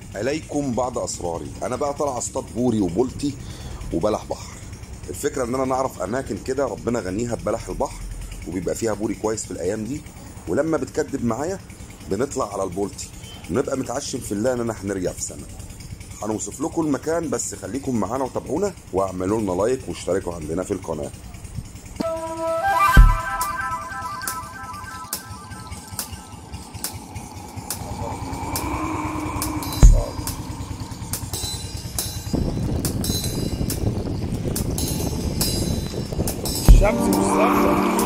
اليكم بعد اسراري انا بقى طالع اصطاد بوري وبولتي وبلح بحر الفكره ان انا نعرف اماكن كده ربنا غنيها ببلح البحر وبيبقى فيها بوري كويس في الايام دي ولما بتكدب معايا بنطلع على البولتي ونبقى متعشم في الله اننا هنرجع في سنه هنوصف لكم المكان بس خليكم معانا وتابعونا واعملوا لنا لايك واشتركوا عندنا في القناه الشمس مش ظاهرة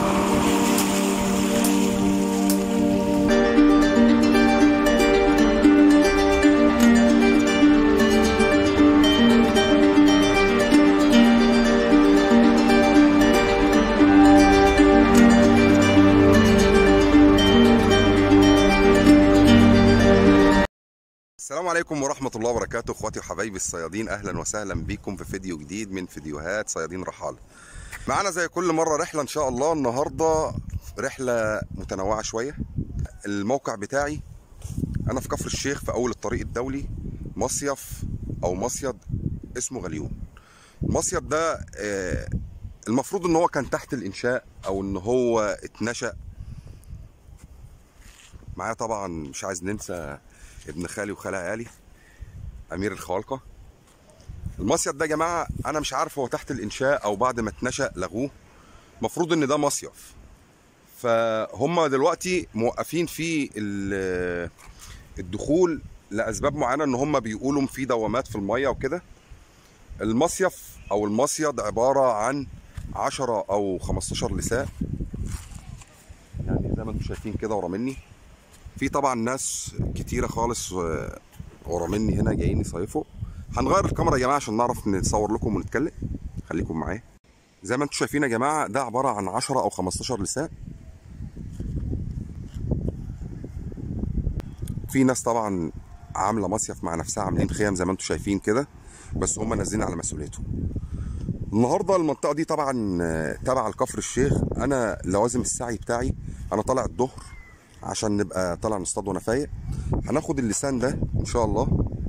السلام عليكم ورحمة الله وبركاته اخواتي وحبايبي الصيادين اهلا وسهلا بيكم في فيديو جديد من فيديوهات صيادين رحالة معانا زي كل مرة رحلة ان شاء الله النهاردة رحلة متنوعة شوية الموقع بتاعي انا في كفر الشيخ في اول الطريق الدولي مصيف او مصيد اسمه غليون المصيد ده آه، المفروض ان هو كان تحت الانشاء او ان هو اتنشأ معايا طبعا مش عايز ننسى ابن خالي وخال عيالي امير الخوالقه المصيد ده يا جماعه انا مش عارف هو تحت الانشاء او بعد ما اتنشأ لغوه المفروض ان ده مصيف فهم دلوقتي موقفين فيه ال- الدخول لاسباب معينه ان هم بيقولوا في دوامات في الميه وكده المصيف او المصيد عباره عن 10 او 15 لساء يعني زي ما انتم شايفين كده ورا مني في طبعا ناس كتيره خالص آه، ورا مني هنا جايين يصيفوا هنغير الكاميرا يا جماعه عشان نعرف نصور لكم ونتكلم خليكم معايا زي ما انتم شايفين يا جماعه ده عباره عن 10 او 15 لساء في ناس طبعا عامله مصيف مع نفسها عاملين خيم زي ما انتم شايفين كده بس هم نازلين على مسؤوليتهم النهارده المنطقه دي طبعا آه، تبع الكفر الشيخ انا لوازم السعي بتاعي انا طالع الظهر عشان نبقى طالع نصطاد وانا فايق هناخد اللسان ده ان شاء الله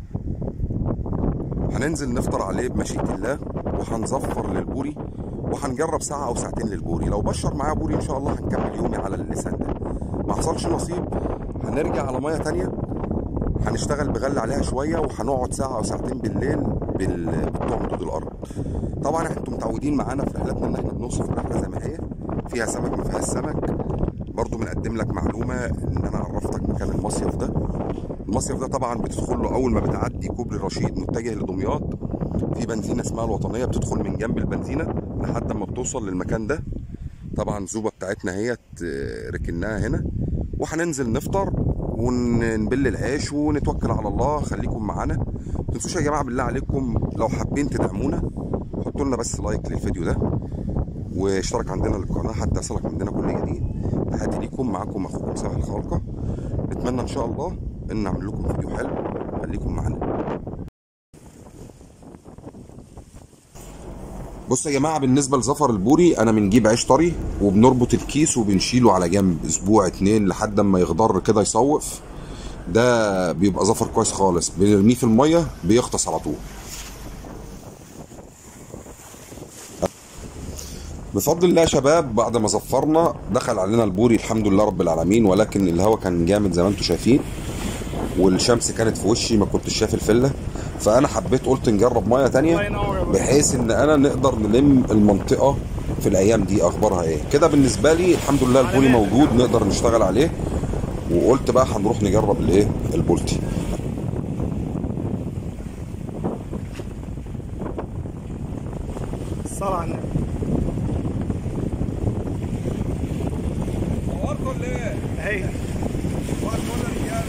هننزل نفطر عليه بمشيئة الله وهنزفر للبوري وهنجرب ساعة أو ساعتين للبوري لو بشر معايا بوري إن شاء الله هنكمل يومي على اللسان ده ما حصلش نصيب هنرجع على مية تانية هنشتغل بغل عليها شوية وهنقعد ساعة أو ساعتين بالليل بال- بتوع مدود الأرض طبعا انتوا متعودين معانا في رحلاتنا ان احنا بنوصف الرحلة زي ما هي فيها سمك ما فيهاش سمك برضو بنقدم لك معلومة ان انا عرفتك مكان المصيف ده المصيف ده طبعا بتدخل له اول ما بتعدي كوبري رشيد متجه لدمياط في بنزينة اسمها الوطنية بتدخل من جنب البنزينة لحد ما بتوصل للمكان ده طبعا زوبة بتاعتنا هي ركناها هنا وهننزل نفطر ونبل العيش ونتوكل على الله خليكم معانا ما تنسوش يا جماعه بالله عليكم لو حابين تدعمونا حطوا لنا بس لايك للفيديو ده واشترك عندنا للقناه حتى يصلك عندنا كل جديد تحياتي ليكم معاكم اخوكم سامح الخالقه نتمنى ان شاء الله ان نعمل لكم فيديو حلو خليكم معانا بصوا يا جماعه بالنسبه لزفر البوري انا بنجيب عيش طري وبنربط الكيس وبنشيله على جنب اسبوع اتنين لحد ما يخضر كده يصوف ده بيبقى زفر كويس خالص بنرميه في الميه بيغطس على طول بفضل الله يا شباب بعد ما زفرنا دخل علينا البوري الحمد لله رب العالمين ولكن الهواء كان جامد زي ما انتم شايفين والشمس كانت في وشي ما كنتش شايف الفله فانا حبيت قلت نجرب ميه الله تانية ينور يا باشا. بحيث ان انا نقدر نلم المنطقه في الايام دي اخبارها ايه كده بالنسبه لي الحمد لله البولي موجود نقدر نشتغل عليه وقلت بقى هنروح نجرب الايه البولتي الصلاة على النبي صوركم ولا ايه؟ اهي صوركم ولا رجاله؟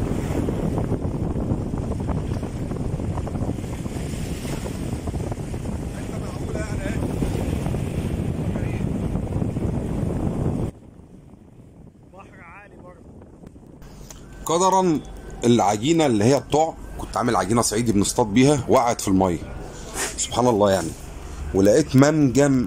انت معقوله يعني ايه؟ بحر عالي برضه قدرا العجينه اللي هي بتوع كنت عامل عجينه صعيدي بنصطاد بيها وقعت في الميه سبحان الله يعني ولقيت منجم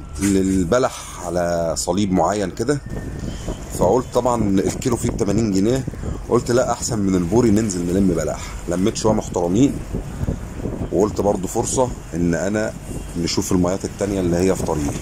للبلح على صليب معين كده فقلت طبعا الكيلو فيه ب 80 جنيه قلت لا احسن من البوري ننزل نلم بلح لميت شويه محترمين وقلت برضو فرصه ان انا نشوف الميات التانية اللي هي في طريقي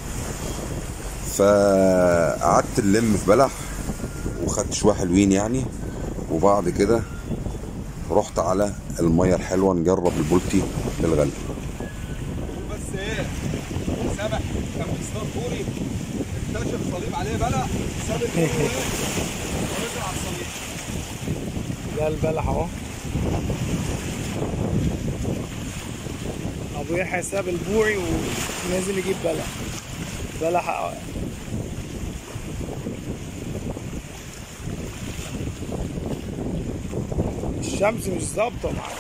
فقعدت نلم في بلح وخدت شويه حلوين يعني وبعد كده رحت على الميه الحلوه نجرب البولتي بالغلي بس ايه سمك كان بيصطاد بوري اكتشف صليب عليه بلع ساب البوري ورجع على الصليب ده البلح اهو ابو يحيى ساب البوري ونزل يجيب بلح بلح الشمس مش ظابطه معاك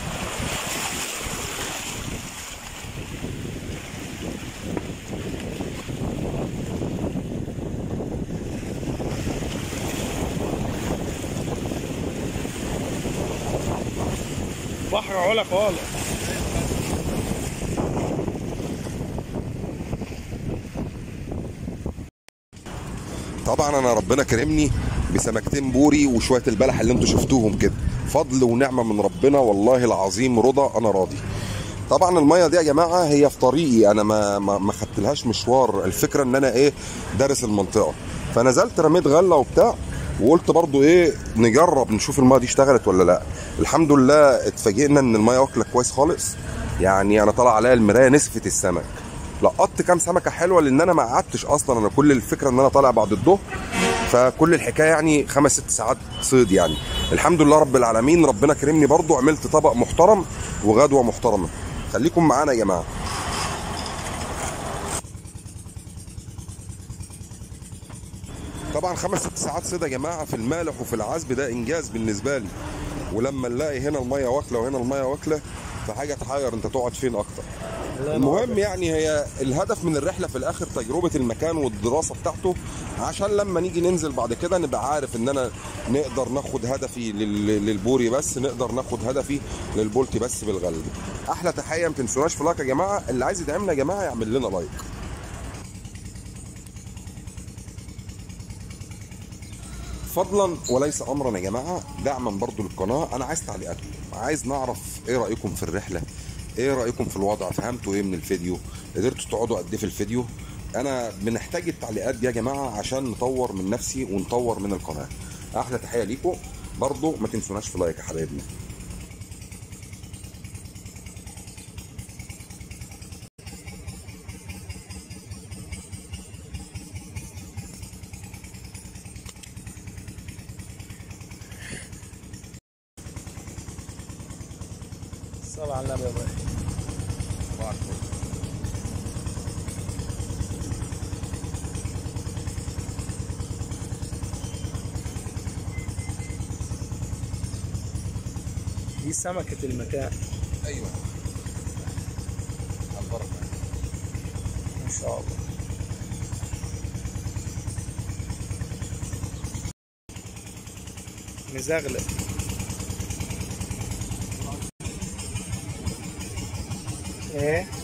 بحر علا خالص طبعا انا ربنا كرمني بسمكتين بوري وشويه البلح اللي انتوا شفتوهم كده فضل ونعمه من ربنا والله العظيم رضا انا راضي طبعا الميه دي يا جماعه هي في طريقي انا ما ما, ما خدتلهاش مشوار الفكره ان انا ايه دارس المنطقه فنزلت رميت غله وبتاع وقلت برضو ايه نجرب نشوف الميه دي اشتغلت ولا لا الحمد لله اتفاجئنا ان الميه واكله كويس خالص يعني انا طالع عليا المرايه نسفت السمك لقطت كام سمكه حلوه لان انا ما قعدتش اصلا انا كل الفكره ان انا طالع بعد الظهر فكل الحكايه يعني خمس ست ساعات صيد يعني الحمد لله رب العالمين ربنا كرمني برضو عملت طبق محترم وغدوه محترمه خليكم معانا يا جماعه طبعا خمس ست ساعات صيد يا جماعه في المالح وفي العذب ده انجاز بالنسبه لي ولما نلاقي هنا الميه واكله وهنا الميه واكله فحاجه تحير انت تقعد فين اكتر المهم يعني هي الهدف من الرحله في الاخر تجربه المكان والدراسه بتاعته عشان لما نيجي ننزل بعد كده نبقى عارف ان انا نقدر ناخد هدفي لل- للبوري بس نقدر ناخد هدفي للبولتي بس بالغلب احلى تحيه ما تنسوناش في لايك يا جماعه اللي عايز يدعمنا يا جماعه يعمل لنا لايك فضلا وليس امرا يا جماعه دعما برضو للقناه انا عايز تعليقاتكم عايز نعرف ايه رايكم في الرحله ايه رايكم في الوضع فهمتوا ايه من الفيديو قدرتوا تقعدوا قد ايه في الفيديو انا بنحتاج التعليقات دي يا جماعه عشان نطور من نفسي ونطور من القناه احلى تحيه ليكم برضو ما تنسوناش في لايك يا حبايبنا الصلاة على النبي يا ابراهيم صباح الفل. دي سمكة المكان ايوه على البركه ما شاء الله مزغلق ايه